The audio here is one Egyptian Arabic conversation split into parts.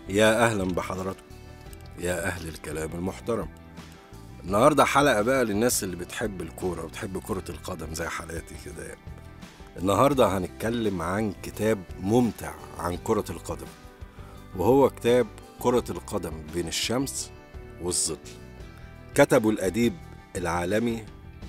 يا أهلا بحضراتكم يا أهل الكلام المحترم النهاردة حلقة بقى للناس اللي بتحب الكورة وبتحب كرة القدم زي حالاتي كده يعني. النهاردة هنتكلم عن كتاب ممتع عن كرة القدم وهو كتاب كرة القدم بين الشمس والظل كتبه الأديب العالمي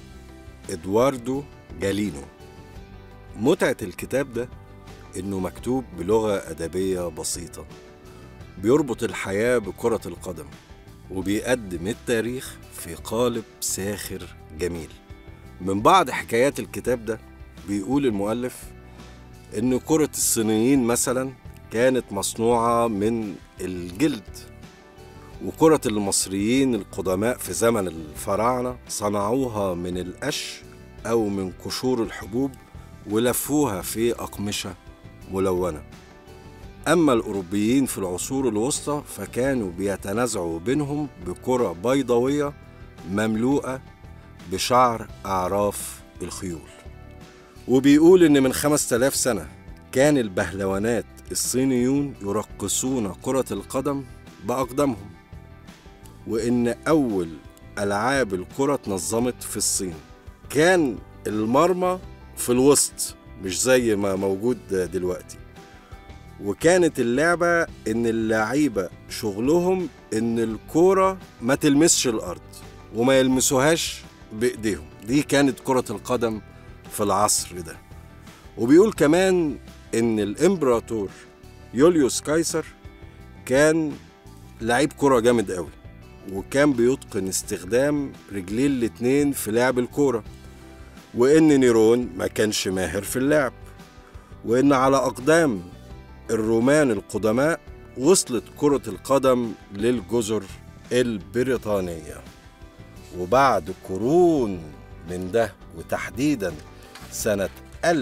إدواردو جالينو متعة الكتاب ده إنه مكتوب بلغة أدبية بسيطة بيربط الحياة بكرة القدم وبيقدم التاريخ في قالب ساخر جميل من بعض حكايات الكتاب ده بيقول المؤلف إن كرة الصينيين مثلا كانت مصنوعة من الجلد وكرة المصريين القدماء في زمن الفراعنة صنعوها من القش أو من قشور الحبوب ولفوها في أقمشة ملونة أما الأوروبيين في العصور الوسطى فكانوا بيتنازعوا بينهم بكرة بيضاوية مملوءة بشعر أعراف الخيول وبيقول إن من خمسة آلاف سنة كان البهلوانات الصينيون يرقصون كرة القدم بأقدامهم وإن أول ألعاب الكرة اتنظمت في الصين كان المرمى في الوسط مش زي ما موجود دلوقتي وكانت اللعبة إن اللعيبة شغلهم إن الكورة ما تلمسش الأرض وما يلمسوهاش بإيديهم دي كانت كرة القدم في العصر ده وبيقول كمان إن الإمبراطور يوليوس قيصر كان لعيب كرة جامد قوي وكان بيتقن استخدام رجليه الاتنين في لعب الكورة وإن نيرون ما كانش ماهر في اللعب وإن على أقدام الرومان القدماء وصلت كرة القدم للجزر البريطانية وبعد قرون من ده وتحديدا سنة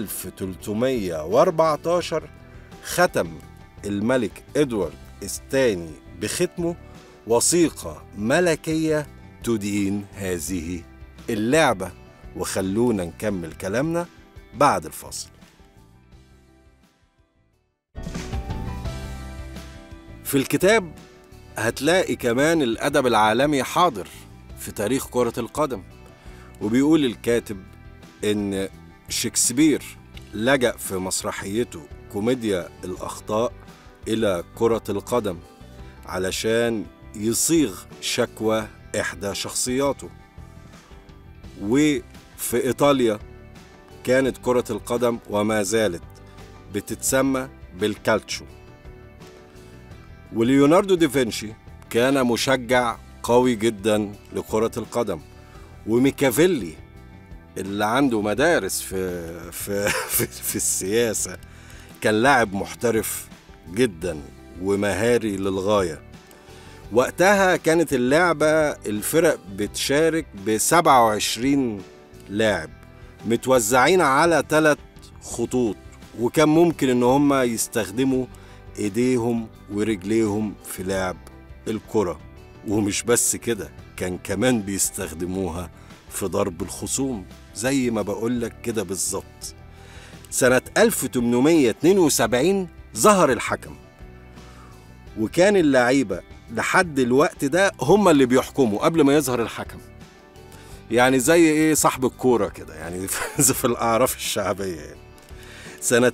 1314 ختم الملك إدوارد الثاني بختمه وثيقة ملكية تدين هذه اللعبة وخلونا نكمل كلامنا بعد الفاصل في الكتاب هتلاقي كمان الأدب العالمي حاضر في تاريخ كرة القدم وبيقول الكاتب إن شكسبير لجأ في مسرحيته كوميديا الأخطاء إلى كرة القدم علشان يصيغ شكوى إحدى شخصياته وفي إيطاليا كانت كرة القدم وما زالت بتتسمى بالكالتشو وليوناردو دافنشي كان مشجع قوي جدا لكرة القدم وميكافيلي اللي عنده مدارس في في في, في السياسة كان لاعب محترف جدا ومهاري للغاية وقتها كانت اللعبة الفرق بتشارك ب 27 لاعب متوزعين على ثلاث خطوط وكان ممكن ان هم يستخدموا ايديهم ورجليهم في لعب الكرة ومش بس كده كان كمان بيستخدموها في ضرب الخصوم زي ما بقولك كده بالظبط سنة 1872 ظهر الحكم وكان اللعيبة لحد الوقت ده هم اللي بيحكموا قبل ما يظهر الحكم يعني زي ايه صاحب الكورة كده يعني في الأعراف الشعبية يعني. سنة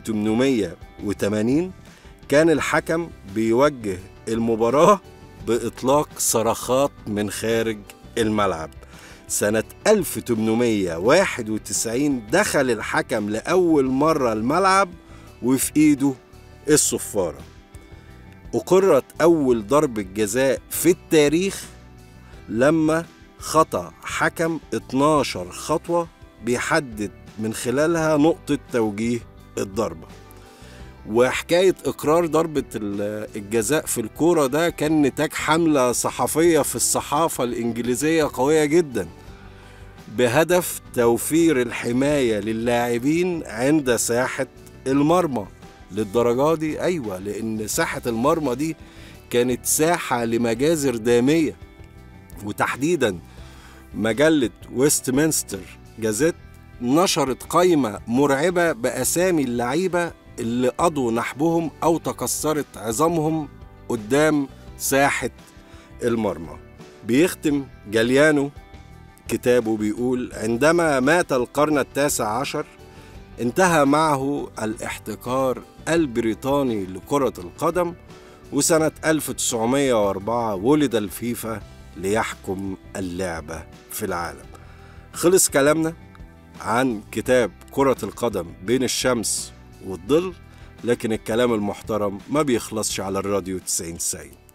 1880 كان الحكم بيوجه المباراة بإطلاق صرخات من خارج الملعب سنة 1891 دخل الحكم لأول مرة الملعب وفي إيده الصفارة أقرت أول ضربة جزاء في التاريخ لما خطأ حكم 12 خطوة بيحدد من خلالها نقطة توجيه الضربة وحكاية إقرار ضربة الجزاء في الكورة ده كان نتاج حملة صحفية في الصحافة الإنجليزية قوية جدا بهدف توفير الحماية للاعبين عند ساحة المرمى للدرجة دي أيوة لأن ساحة المرمى دي كانت ساحة لمجازر دامية وتحديدا مجلة ويستمنستر جازيت نشرت قائمة مرعبة بأسامي اللعيبة اللي قضوا نحبهم أو تكسرت عظامهم قدام ساحة المرمى بيختم جاليانو كتابه بيقول عندما مات القرن التاسع عشر انتهى معه الاحتكار البريطاني لكرة القدم وسنة 1904 ولد الفيفا ليحكم اللعبة في العالم خلص كلامنا عن كتاب كرة القدم بين الشمس والظل لكن الكلام المحترم ما بيخلصش على الراديو 90 سعيد